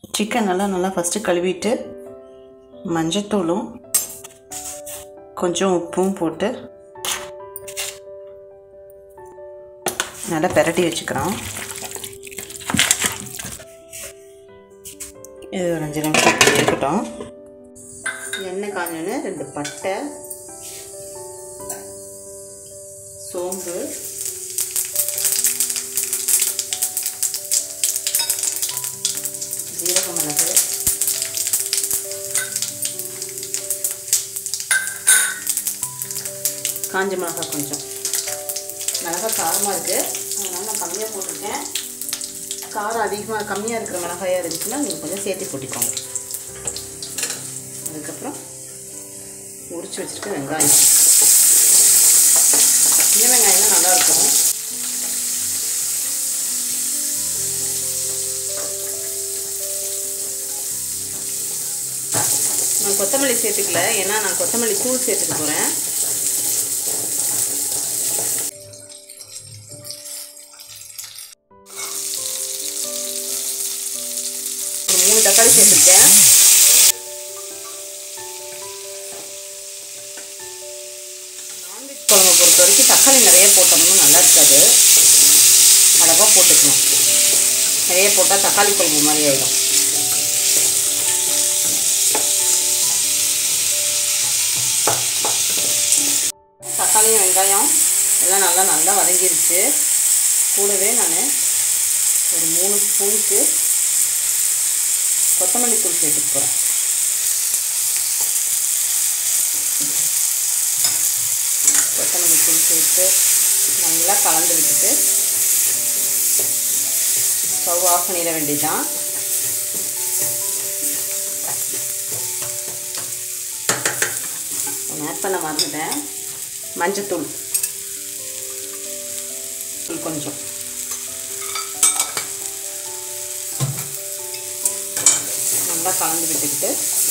chicken நல்லா நல்லா first கழுவிட்டு மஞ்சத்தூளும் கொஞ்சம் உப்பும் போட்டு நல்லா பெரட்டி வச்சுக்கிறோம் இது ஒரு அஞ்சு நிமிஷம் இப்படி இருக்கட்டும் எண்ணெய் காஞ்சோன்னு ரெண்டு பட்டை சோம்பு ஜீரக மிளகு காஞ்ச மிளகாய் கொஞ்சம் மிளகாய் காரமாக இருக்குது அதனால் நான் கம்மியாக போட்டிருக்கேன் காரம் அதிகமாக கம்மியாக இருக்கிற மிளகாயாக இருந்துச்சுன்னா நீங்கள் கொஞ்சம் சேர்த்து போட்டிக்கோங்க அதுக்கப்புறம் உரிச்சு வச்சுருக்க வெங்காயம் சின்ன வெங்காயம் தான் நல்லாயிருக்கும் நான் கொத்தமல்லி சேர்த்துக்கல ஏன்னா நான் கொத்தமல்லி தூள் சேர்த்துக்க போகிறேன் ஒரு மூணு தக்காளி சேர்த்துருக்கேன் நான்வெஜ் குழம்பு பொறுத்த வரைக்கும் தக்காளி நிறைய போட்டோம்னா நல்லா இருக்காது அளவாக போட்டுக்கணும் நிறைய போட்டால் தக்காளி குழம்பு மாதிரி ஆயிடும் தக்காளியும் வெங்காயம் எல்லாம் நல்லா நல்லா வதங்கிருச்சு கூடவே நான் ஒரு மூணு ஸ்பூனுக்கு கொத்தமல்லி தூள் சேர்த்துக்க போகிறேன் கொத்தமல்லி தூள் சேர்த்து நல்லா கலந்து விட்டுட்டு ஸ்டவ் ஆஃப் பண்ணிட வேண்டியதுதான் ஆட் பண்ண மறந்துட்டேன் மஞ்சத்தூள் தூள் கொஞ்சம் நல்லா கலந்து விட்டுக்கிட்டு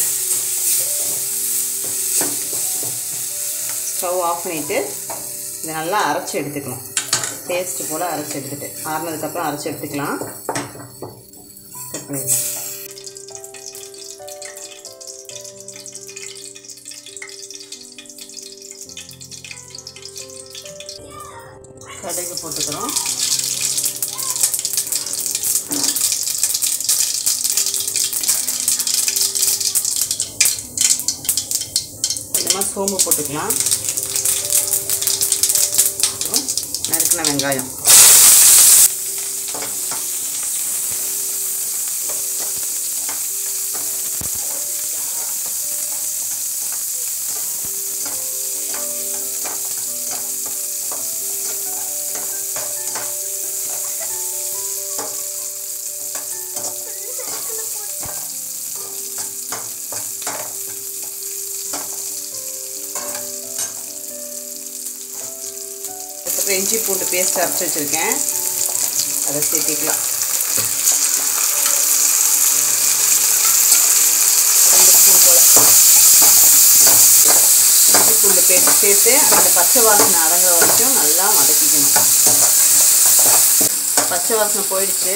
ஸ்டவ் ஆஃப் பண்ணிவிட்டு இதை நல்லா அரைச்சி எடுத்துக்கணும் பேஸ்ட்டு போல் அரைச்சி எடுத்துட்டு ஆறுனதுக்கப்புறம் அரைச்சி எடுத்துக்கலாம் கட் பண்ணிடலாம் கடுகு போட்டுக்கிறோம் கொஞ்சமாக சோம்பு போட்டுக்கலாம் அப்புறம் நறுக்கின வெங்காயம் அதுக்கப்புறம் இஞ்சி பூண்டு பேஸ்ட் அரைச்சி வச்சுருக்கேன் அதை சேர்த்திக்கலாம் ரெண்டு ஸ்பூன் போல் இஞ்சி பூண்டு பேஸ்ட் சேர்த்து அந்த பச்சை வாசனை அடங்குற வரைக்கும் நல்லா வதக்கிக்கணும் பச்சை வாசனை போயிடுச்சு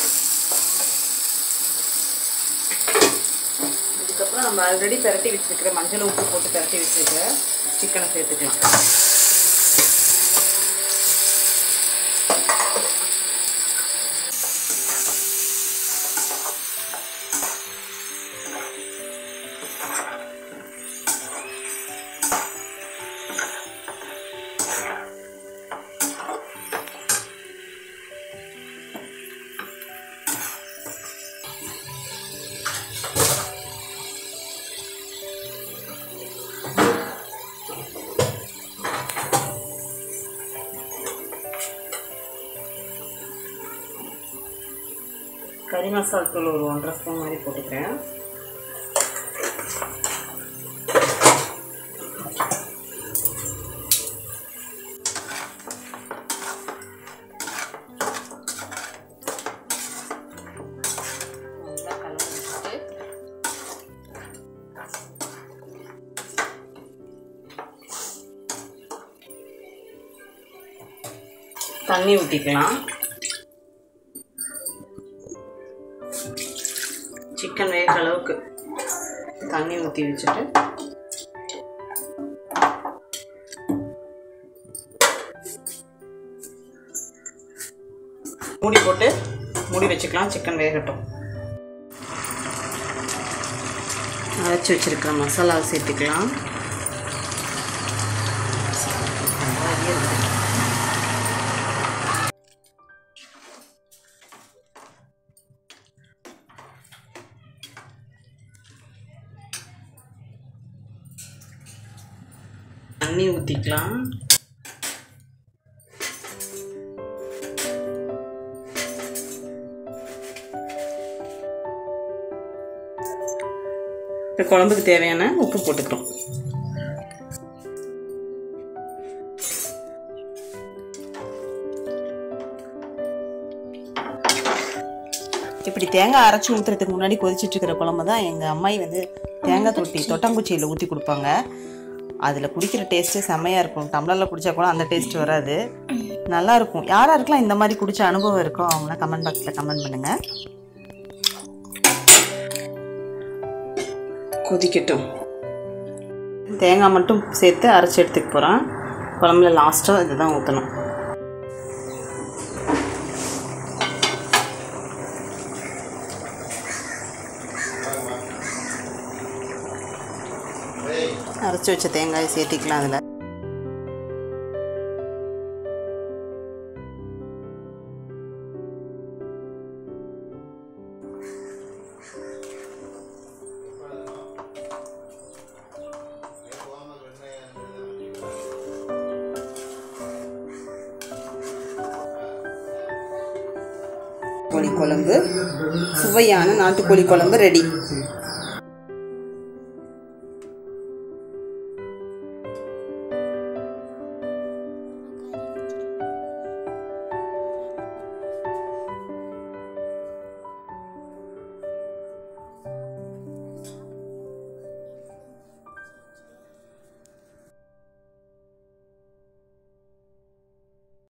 இதுக்கப்புறம் நம்ம ஆல்ரெடி பிரட்டி வச்சுருக்கிற மஞ்சள் உப்பு போட்டு பிரட்டி வச்சுருக்க சிக்கனை சேர்த்துக்கலாம் கறி மசால் தூள் ஒரு ஒன்றரை ஸ்பூன் மாதிரி போட்டுக்கிறேன் நல்லா கலந்து விட்டுட்டு தண்ணி ஊற்றிக்கலாம் சிக்கன் வேகிற அளவுக்கு தண்ணி ஊற்றி வச்சுட்டு மூடி போட்டு மூடி வச்சுக்கலாம் சிக்கன் வேகட்டும் அரைச்சி வச்சிருக்கிற மசாலாவை சேர்த்துக்கலாம் தண்ணி ஊற்றிக்கலாம் இப்போ குழம்புக்கு தேவையான உப்பு போட்டுக்கிறோம் இப்படி தேங்காய் அரைச்சி ஊற்றுறதுக்கு முன்னாடி கொதிச்சிட்டு இருக்கிற குழம்பு தான் எங்கள் அம்மாயி வந்து தேங்காய் தொட்டி தொட்டாங்குச்சியில் ஊற்றி கொடுப்பாங்க அதில் குடிக்கிற டேஸ்ட்டு செம்மையாக இருக்கும் டம்ளரில் குடித்தா கூட அந்த டேஸ்ட் வராது நல்லா இருக்கும் யாராருக்கெல்லாம் இந்த மாதிரி குடிச்ச அனுபவம் இருக்கோ அவங்களாம் கமெண்ட் பாக்ஸில் கமெண்ட் பண்ணுங்கள் கொதிக்கட்டும் தேங்காய் மட்டும் சேர்த்து அரைச்சி எடுத்துக்க போகிறேன் குழம்புல லாஸ்ட்டாக இதுதான் ஊற்றணும் அரைச்சி வச்ச தேங்காயை சேர்த்திக்கலாம் அதில் கோழி குழம்பு சுவையான நாட்டுக்கோழி குழம்பு ரெடி